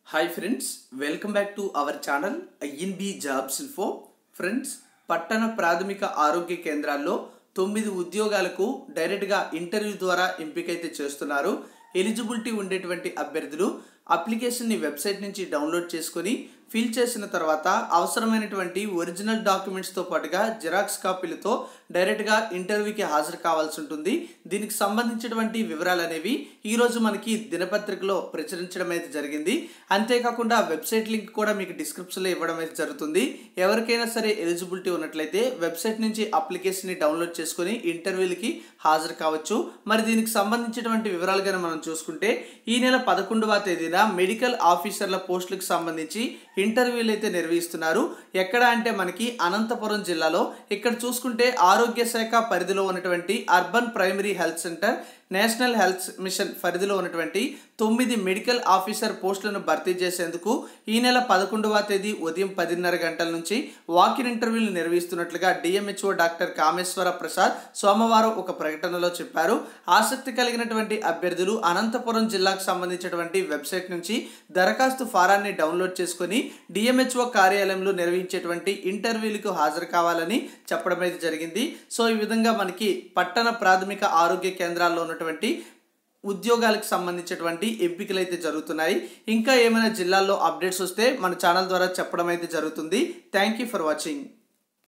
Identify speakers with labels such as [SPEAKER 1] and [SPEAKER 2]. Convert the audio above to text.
[SPEAKER 1] hi friends welcome back to our channel INB jobs info friends పట్టణ ప్రాథమిక ఆరోగ్య కేంద్రాల్లో తొమ్మిది ఉద్యోగాలకు డైరెక్ట్గా ఇంటర్వ్యూ ద్వారా ఎంపికైతే చేస్తున్నారు ఎలిజిబిలిటీ ఉండేటువంటి అభ్యర్థులు అప్లికేషన్ని వెబ్సైట్ నుంచి డౌన్లోడ్ చేసుకొని ఫిల్ చేసిన తర్వాత అవసరమైనటువంటి ఒరిజినల్ డాక్యుమెంట్స్తో పాటుగా జిరాక్స్ కాపీలతో డైరెక్ట్గా ఇంటర్వ్యూకి హాజరు కావాల్సి ఉంటుంది దీనికి సంబంధించినటువంటి వివరాలు అనేవి ఈరోజు మనకి దినపత్రికలో ప్రచురించడం అయితే జరిగింది అంతేకాకుండా వెబ్సైట్ లింక్ కూడా మీకు డిస్క్రిప్షన్లో ఇవ్వడం అయితే జరుగుతుంది ఎవరికైనా సరే ఎలిజిబిలిటీ ఉన్నట్లయితే వెబ్సైట్ నుంచి అప్లికేషన్ని డౌన్లోడ్ చేసుకొని ఇంటర్వ్యూలకి హాజరు కావచ్చు మరి దీనికి సంబంధించినటువంటి వివరాలు కనుక మనం చూసుకుంటే ఈ నెల పదకొండవ తేదీన మెడికల్ ఆఫీసర్ల పోస్టులకు సంబంధించి ఇంటర్వ్యూలు అయితే నిర్వహిస్తున్నారు ఎక్కడ అంటే మనకి అనంతపురం జిల్లాలో ఇక్కడ చూసుకుంటే ఆరోగ్య శాఖ పరిధిలో ఉన్నటువంటి urban primary health centre national health mission పరిధిలో ఉన్నటువంటి తొమ్మిది మెడికల్ ఆఫీసర్ పోస్టులను భర్తీ చేసేందుకు ఈ నెల పదకొండవ తేదీ ఉదయం పదిన్నర గంటల నుంచి వాకిన్ ఇంటర్వ్యూలు నిర్వహిస్తున్నట్లుగా డిఎంహెచ్ఓ డాక్టర్ కామేశ్వర ప్రసాద్ సోమవారం ఒక ప్రకటనలో చెప్పారు ఆసక్తి కలిగినటువంటి అభ్యర్థులు అనంతపురం జిల్లాకు సంబంధించినటువంటి వెబ్సైట్ నుంచి దరఖాస్తు ఫారాన్ని డౌన్లోడ్ చేసుకొని డిఎంహెచ్ఓ కార్యాలయంలో నిర్వహించేటువంటి ఇంటర్వ్యూలకు హాజరు కావాలని చెప్పడం అయితే జరిగింది సో ఈ విధంగా మనకి పట్టణ ప్రాథమిక ఆరోగ్య కేంద్రాల్లో ఉన్నటువంటి ఉద్యోగాలకు సంబంధించినటువంటి ఎంపికలు అయితే జరుగుతున్నాయి ఇంకా ఏమైనా జిల్లాల్లో అప్డేట్స్ వస్తే మన ఛానల్ ద్వారా చెప్పడం అయితే జరుగుతుంది థ్యాంక్ యూ ఫర్ వాచింగ్